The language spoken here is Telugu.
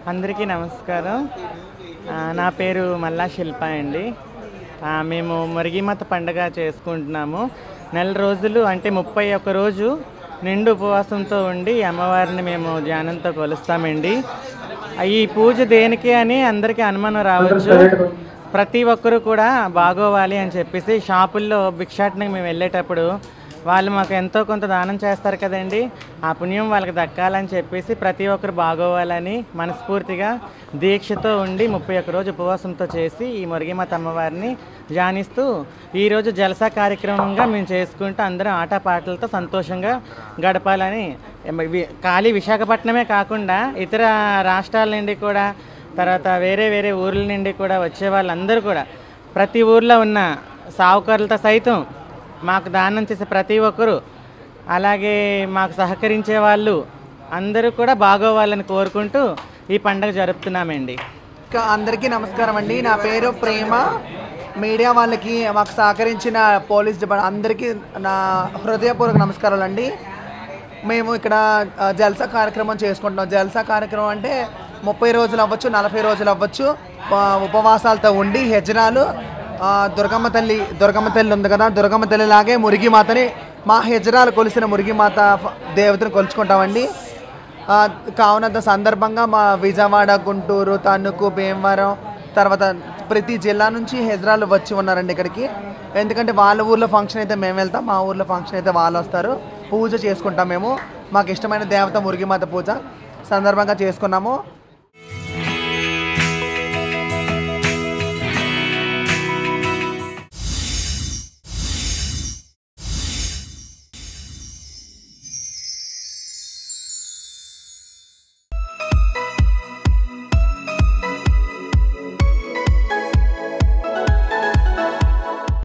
అందరికీ నమస్కారం ఆ, నా పేరు మల్లా శిల్ప అండి ఆ, మేము మురిగిమత పండుగ చేసుకుంటున్నాము నెల రోజులు అంటే ముప్పై ఒక్క రోజు నిండు ఉపవాసంతో ఉండి అమ్మవారిని మేము ధ్యానంతో కొలుస్తామండి ఆ, ఈ పూజ దేనికి అని అందరికీ అనుమానం రావచ్చు ప్రతి ఒక్కరూ కూడా బాగోవాలి అని చెప్పేసి షాపుల్లో భిక్షాటనకి మేము వెళ్ళేటప్పుడు వాళ్ళు మాకు ఎంతో కొంత దానం చేస్తారు కదండి ఆ పుణ్యం వాళ్ళకి దక్కాలని చెప్పేసి ప్రతి ఒక్కరు బాగోవాలని మనస్ఫూర్తిగా దీక్షతో ఉండి ముప్పై ఒక్క రోజు ఉపవాసంతో చేసి ఈ మురిగిమాత అమ్మవారిని ధ్యానిస్తూ ఈరోజు జలసా కార్యక్రమంగా మేము చేసుకుంటూ అందరం ఆటపాటలతో సంతోషంగా గడపాలని వి- ఖాళీ విశాఖపట్నమే కాకుండా ఇతర రాష్ట్రాల నుండి కూడా తర్వాత వేరే వేరే ఊర్ల నుండి కూడా వచ్చే వాళ్ళందరూ కూడా ప్రతి ఊర్లో ఉన్న సావుకారులతో సైతం మాకు దానం చేసే ప్రతి ఒక్కరు అలాగే మాకు సహకరించే వాళ్ళు అందరూ కూడా బాగోవాలని కోరుకుంటూ ఈ పండుగ జరుపుతున్నామండి ఇంకా అందరికీ నమస్కారం అండి నా పేరు ప్రేమ మీడియా వాళ్ళకి మాకు సహకరించిన పోలీస్ డిపార్ట్మెంట్ అందరికీ నా హృదయపూర్వక నమస్కారాలు అండి మేము ఇక్కడ ఆ, జల్సా కార్యక్రమం చేసుకుంటున్నాం జల్సా కార్యక్రమం అంటే ముప్పై రోజులు అవ్వచ్చు నలభై రోజులు అవ్వచ్చు ఆ, ఉపవాసాలతో ఉండి హెజనాలు ఆ, దుర్గమ్మ తల్లి దుర్గమ్మ తల్లి ఉంది కదా దుర్గమ్మ తల్లి లాగే మురిగి మాతని మా హెజరాలు కొలిసిన మురిగి మాత ఫ- దేవతను కొలుచుకుంటామండి ఆ, కావునంత సందర్భంగా మా విజయవాడ గుంటూరు తణుకు భీమవరం తర్వాత ప్రతి జిల్లా నుంచి హెజరాలు వచ్చి ఉన్నారండి ఇక్కడికి ఎందుకంటే వాళ్ళ ఊర్లో ఫంక్షన్ అయితే మేము వెళ్తాం మా ఊర్లో ఫంక్షన్ అయితే వాళ్ళు వస్తారు పూజ చేసుకుంటాం మేము మాకు ఇష్టమైన దేవత మురిగిమాత పూజ సందర్భంగా చేసుకున్నాము